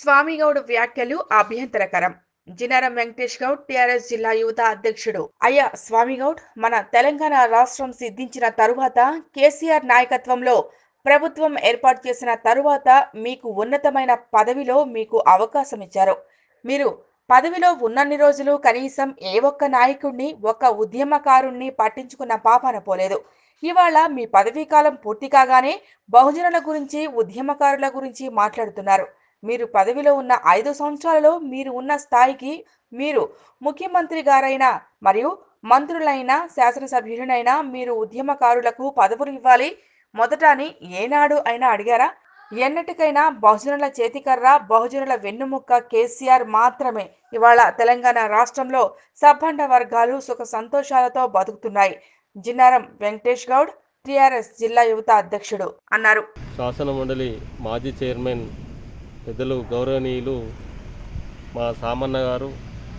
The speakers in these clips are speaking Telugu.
స్వామిగౌడ్ వ్యాఖ్యలు అభ్యంతరకరం జినారం వెంకటేష్ గౌడ్ టిఆర్ఎస్ జిల్లా యువత అధ్యక్షుడు అయ్యా స్వామిగౌడ్ మన తెలంగాణ రాష్ట్రం సిద్ధించిన తరువాత కేసీఆర్ నాయకత్వంలో ప్రభుత్వం ఏర్పాటు చేసిన తరువాత మీకు ఉన్నతమైన పదవిలో మీకు అవకాశం ఇచ్చారు మీరు పదవిలో ఉన్నన్ని రోజులు కనీసం ఏ ఒక్క నాయకుడిని ఒక్క ఉద్యమకారుణ్ణి పట్టించుకున్న పాపాన పోలేదు ఇవాళ మీ పదవీ కాలం పూర్తి కాగానే బహుజనుల గురించి ఉద్యమకారుల గురించి మాట్లాడుతున్నారు మీరు పదవిలో ఉన్న ఐదు సంవత్సరాలలో మీరు ఉన్న స్థాయికి మీరు ముఖ్యమంత్రి గారైనా మరియు మంత్రులైన శాసనసభ్యులనైనా మీరు ఉద్యమకారులకు పదవులు ఇవ్వాలి మొదట అని ఏనాడు అయినా అడిగారా ఎన్నటికైనా బహుజనుల చేతికర్ర బహుజనుల వెన్నుముక్క కేసీఆర్ మాత్రమే ఇవాళ తెలంగాణ రాష్ట్రంలో సబ్బండ వర్గాలు సుఖ సంతోషాలతో బతుకుతున్నాయి జిన్నారం వెంకటేష్ గౌడ్ టిఆర్ఎస్ జిల్లా యువత అధ్యక్షుడు అన్నారు శాసన మండలి మాజీ చైర్మన్ పెద్దలు గౌరవనీయులు మా సామన్న గారు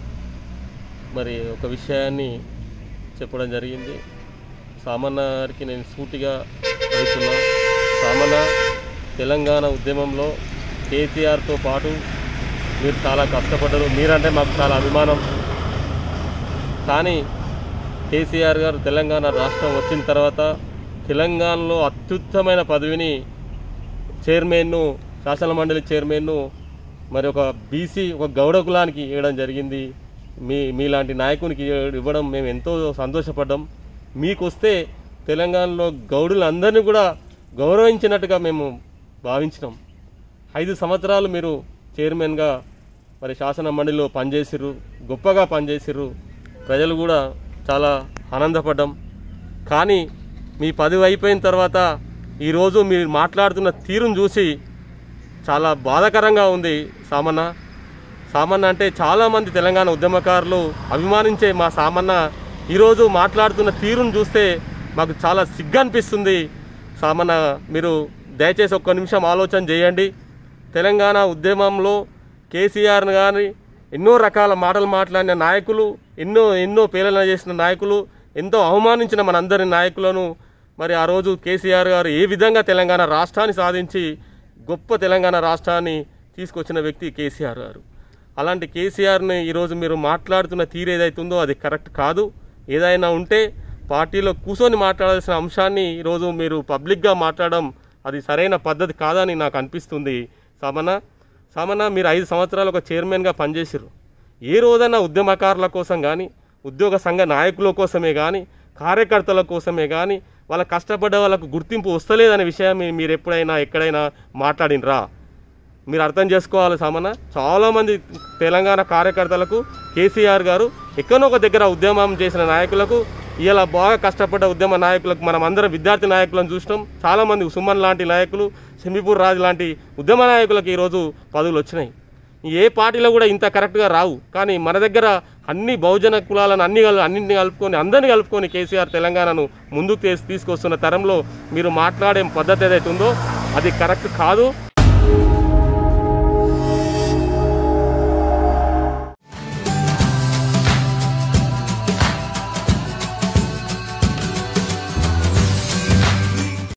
మరి ఒక విషయాన్ని చెప్పడం జరిగింది సామన్న గారికి నేను సూటిగా అడుగుతున్నా సామన్న తెలంగాణ ఉద్యమంలో కేసీఆర్తో పాటు మీరు చాలా కష్టపడ్డారు మీరంటే మాకు చాలా అభిమానం కానీ కేసీఆర్ గారు తెలంగాణ రాష్ట్రం వచ్చిన తర్వాత తెలంగాణలో అత్యుత్తమైన పదవిని చైర్మన్ను శాసన మండలి చైర్మన్ను మరి ఒక బీసీ ఒక గౌడ కులానికి ఇవ్వడం జరిగింది మీ మీలాంటి నాయకునికి ఇవ్వడం మేము ఎంతో సంతోషపడ్డాం మీకు వస్తే తెలంగాణలో గౌడులందరినీ కూడా గౌరవించినట్టుగా మేము భావించినాం ఐదు సంవత్సరాలు మీరు చైర్మన్గా మరి శాసన మండలిలో పనిచేసిర్రు గొప్పగా పనిచేసిర్రు ప్రజలు కూడా చాలా ఆనందపడ్డాం కానీ మీ పదవి అయిపోయిన తర్వాత ఈరోజు మీరు మాట్లాడుతున్న తీరును చూసి చాలా బాధాకరంగా ఉంది సామన్న సామన్న అంటే చాలామంది తెలంగాణ ఉద్యమకారులు అభిమానించే మా సామన్న ఈరోజు మాట్లాడుతున్న తీరును చూస్తే మాకు చాలా సిగ్గు అనిపిస్తుంది సామన్న మీరు దయచేసి ఒక్క నిమిషం ఆలోచన చేయండి తెలంగాణ ఉద్యమంలో కేసీఆర్ని కానీ ఎన్నో రకాల మాటలు మాట్లాడిన నాయకులు ఎన్నో ఎన్నో పేలన చేసిన నాయకులు ఎంతో అవమానించిన మనందరి నాయకులను మరి ఆ రోజు కేసీఆర్ గారు ఏ విధంగా తెలంగాణ రాష్ట్రాన్ని సాధించి గొప్ప తెలంగాణ రాష్ట్రాన్ని తీసుకొచ్చిన వ్యక్తి కేసీఆర్ గారు అలాంటి కేసీఆర్ని ఈరోజు మీరు మాట్లాడుతున్న తీరు ఏదైతుందో అది కరెక్ట్ కాదు ఏదైనా ఉంటే పార్టీలో కూర్చొని మాట్లాడాల్సిన అంశాన్ని ఈరోజు మీరు పబ్లిక్గా మాట్లాడడం అది సరైన పద్ధతి కాదని నాకు అనిపిస్తుంది సామన్న సామన్న మీరు ఐదు సంవత్సరాలు ఒక చైర్మన్గా పనిచేసారు ఏ రోజైనా ఉద్యమకారుల కోసం కానీ ఉద్యోగ సంఘ నాయకుల కోసమే కానీ కార్యకర్తల కోసమే కానీ వాళ్ళ కష్టపడ్డ వాళ్ళకు గుర్తింపు వస్తలేదనే విషయం మీరు ఎప్పుడైనా ఎక్కడైనా మాట్లాడినరా మీరు అర్థం చేసుకోవాలి సామన్న చాలామంది తెలంగాణ కార్యకర్తలకు కేసీఆర్ గారు ఎక్కడో ఒక దగ్గర ఉద్యమం చేసిన నాయకులకు ఇలా బాగా కష్టపడ్డ ఉద్యమ నాయకులకు మనం అందరం విద్యార్థి నాయకులను చూసినాం చాలామంది సుమన్ లాంటి నాయకులు షమీపూర్ రాజు లాంటి ఉద్యమ నాయకులకు ఈరోజు పదవులు వచ్చినాయి ఏ పార్టీలో కూడా ఇంత కరెక్ట్గా రావు కానీ మన దగ్గర అన్ని బహుజన కులాలను అన్ని కలు- అన్నింటిని కలుపుకొని అందరినీ కలుపుకొని కేసీఆర్ తెలంగాణను ముందుకు తీసి తీసుకొస్తున్న తరంలో మీరు మాట్లాడే పద్ధతి ఏదైతే ఉందో అది కరెక్ట్ కాదు